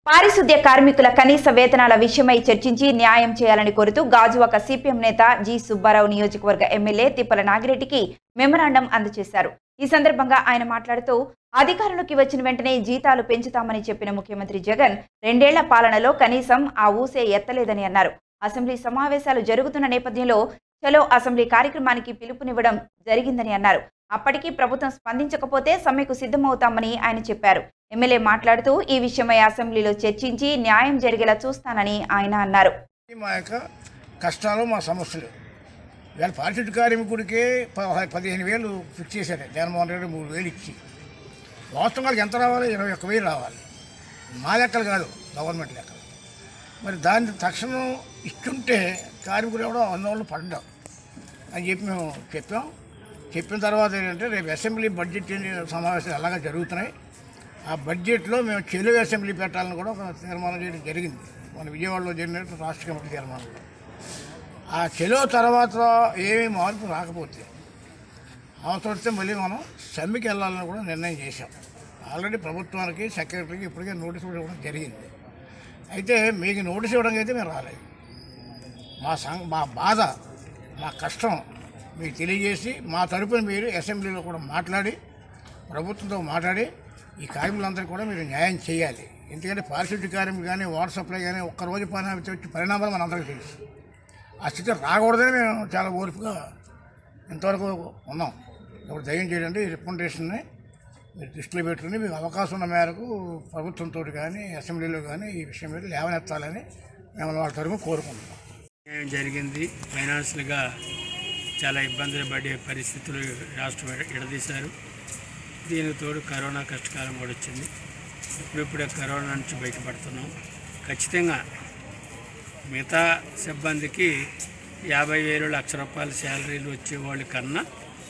పారిశుద్ధ్య కార్మికుల కనీస వేతనాల విషయమై చర్చించి న్యాయం చేయాలని కోరుతూ గాజువాక సిపిఎం నేత జి సుబ్బారావు నియోజకవర్గ ఎమ్మెల్యే తిప్పల నాగిరెడ్డికి మెమరాండం అందజేశారు ఈ సందర్భంగా ఆయన మాట్లాడుతూ అధికారంలోకి వచ్చిన వెంటనే జీతాలు పెంచుతామని చెప్పిన ముఖ్యమంత్రి జగన్ రెండేళ్ల పాలనలో కనీసం ఆ ఊసే ఎత్తలేదని అన్నారు అసెంబ్లీ సమావేశాలు జరుగుతున్న నేపథ్యంలో చలో అసెంబ్లీ కార్యక్రమానికి పిలుపునివ్వడం జరిగిందని అన్నారు అప్పటికీ ప్రభుత్వం స్పందించకపోతే సమ్మెకు సిద్ధమవుతామని ఆయన చెప్పారు ఎమ్మెల్యే మాట్లాడుతూ ఈ విషయమై అసెంబ్లీలో చర్చించి న్యాయం జరిగేలా చూస్తానని ఆయన అన్నారు మా యొక్క కష్టాలు మా సమస్యలు ఇవాళ పారిశుద్ధ్య కార్మికుడికే ప- పదిహేను వేలు ఫిక్స్ చేశారు జగన్మోహన్ రెడ్డి మూడు వేలు ఇచ్చి వాస్తవం వాళ్ళకి ఎంత రావాలి ఇరవై ఒక్క వెయ్యి రావాలి మా లెక్కలు కాదు గవర్నమెంట్ లెక్కలు మరి దాన్ని తక్షణం ఇస్తుంటే కార్మికులు ఎవడో అందువల్ల పడ్డాం అని చెప్పి మేము చెప్పాం చెప్పిన తర్వాత ఏంటంటే రేపు అసెంబ్లీ బడ్జెట్ సమావేశాలు అలాగా జరుగుతున్నాయి ఆ బడ్జెట్లో మేము చెలుగు అసెంబ్లీ పెట్టాలని కూడా ఒక తీర్మానం చేయడం జరిగింది మన విజయవాడలో జరిగినట్టు రాష్ట్ర కమిటీ తీర్మానంలో ఆ చెలో తర్వాత ఏమీ మార్పు రాకపోతే అవసరం వస్తే మళ్ళీ మనం సమ్మెకి వెళ్ళాలని కూడా నిర్ణయం చేశాం ఆల్రెడీ ప్రభుత్వానికి సెక్రటరీకి ఇప్పటికే నోటీస్ కూడా ఇవ్వడం జరిగింది అయితే మీకు నోటీస్ ఇవ్వడానికి అయితే మేము రాలేదు మా సం మా బాధ మా కష్టం మీకు తెలియజేసి మా తరపున మీరు అసెంబ్లీలో కూడా మాట్లాడి ప్రభుత్వంతో మాట్లాడి ఈ కార్మికులందరికీ కూడా మీరు న్యాయం చేయాలి ఎందుకంటే పారిశుద్ధ్య కార్మికులు కానీ వాటర్ సప్లై కానీ ఒక్కరోజు పని వచ్చే పరిణామాలు మనందరికీ తెలుసు ఆ స్థితి రాకూడదని మేము చాలా ఓర్పుగా ఇంతవరకు ఉన్నాం ఇప్పుడు ధైర్యం చేయండి ఈ రిప్రజెంటేషన్ని మీరు దృష్టిలో పెట్టుకుని మీకు అవకాశం ఉన్న మేరకు ప్రభుత్వంతో కానీ అసెంబ్లీలో కానీ ఈ విషయం మీద లేవనెత్తాలని మేము వాళ్ళ తరఫున కోరుకుంటున్నాం ఏం జరిగింది ఫైనాన్షియల్గా చాలా ఇబ్బందులు పడే పరిస్థితులు రాష్ట్రం ఎడ- ఎడదీశారు దీనికి తోడు కరోనా కష్టకాలం కూడా వచ్చింది ఇప్పుడిప్పుడే కరోనా నుంచి బయటపడుతున్నాం ఖచ్చితంగా మిగతా సిబ్బందికి యాభై వేలు లక్ష రూపాయల శాలరీలు వచ్చే వాళ్ళ కన్నా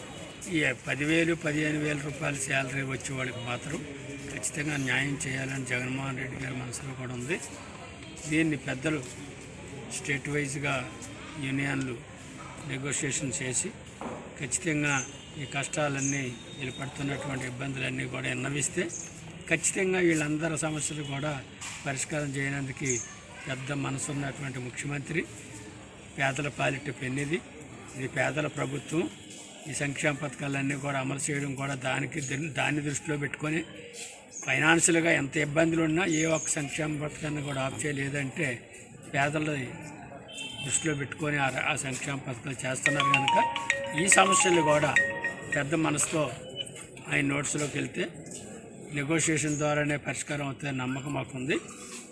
ఈ పదివేలు పదిహేను వేల రూపాయల శాలరీ వచ్చే వాళ్ళకి మాత్రం ఖచ్చితంగా న్యాయం చేయాలని జగన్మోహన్ రెడ్డి గారి మనసులో కూడా ఉంది దీన్ని పెద్దలు స్టేట్ వైజ్గా యూనియన్లు నెగోషియేషన్ చేసి ఖచ్చితంగా ఈ కష్టాలన్నీ వీళ్ళు పడుతున్నటువంటి ఇబ్బందులన్నీ కూడా విన్నవిస్తే ఖచ్చితంగా వీళ్ళందరి సమస్యలు కూడా పరిష్కారం చేయడానికి పెద్ద మనసు ఉన్నటువంటి ముఖ్యమంత్రి పేదల పాలిట పెన్నిది ఇది పేదల ప్రభుత్వం ఈ సంక్షేమ పథకాలన్నీ కూడా అమలు చేయడం కూడా దానికి దీన్ని- దాన్ని దృష్టిలో పెట్టుకొని ఫైనాన్షియల్గా ఎంత ఇబ్బందులు ఉన్నా ఏ ఒక్క సంక్షేమ పథకాన్ని కూడా ఆఫ్ చేయలేదంటే పేదల దృష్టిలో పెట్టుకొని ఆ ఆ సంక్షేమ పథకాలు చేస్తున్నారు కనుక ఈ సమస్యలు కూడా పెద్ద మనసుతో ఆయన నోట్స్లోకి వెళ్తే నెగోషియేషన్ ద్వారానే పరిష్కారం అవుతుందని నమ్మకం మాకుంది